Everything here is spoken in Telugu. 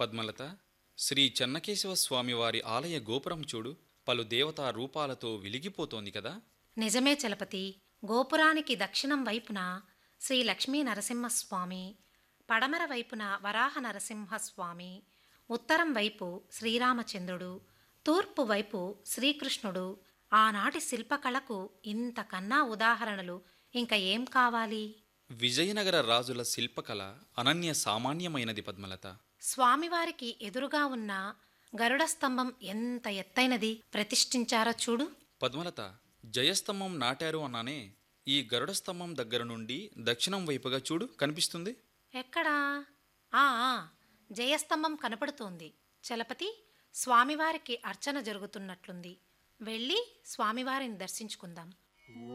పద్మలత శ్రీ చెన్నకేశవ స్వామివారి ఆలయ గోపురం చూడు పలు దేవతా రూపాలతో వెలిగిపోతోంది కదా నిజమే చలపతి గోపురానికి దక్షిణం వైపున శ్రీ లక్ష్మీ నరసింహస్వామి పడమర వైపున వరాహ నరసింహస్వామి ఉత్తరం వైపు శ్రీరామచంద్రుడు తూర్పు వైపు శ్రీకృష్ణుడు ఆనాటి శిల్పకళకు ఇంతకన్నా ఉదాహరణలు ఇంకా ఏం కావాలి విజయనగర రాజుల శిల్పకళ అనన్య సామాన్యమైనది పద్మలత స్వామివారికి ఎదురుగా ఉన్న గరుడ స్తంభం ఎంత ఎత్తైనది ప్రతిష్ఠించారో చూడు పద్మలత జయస్తంభం నాటారు అన్నానే ఈ గరుడ స్తంభం దగ్గర నుండి దక్షిణం వైపుగా చూడు కనిపిస్తుంది ఎక్కడా ఆ ఆ, జయస్తంభం కనపడుతోంది చలపతి స్వామివారికి అర్చన జరుగుతున్నట్లుంది వెళ్ళి స్వామివారిని దర్శించుకుందాం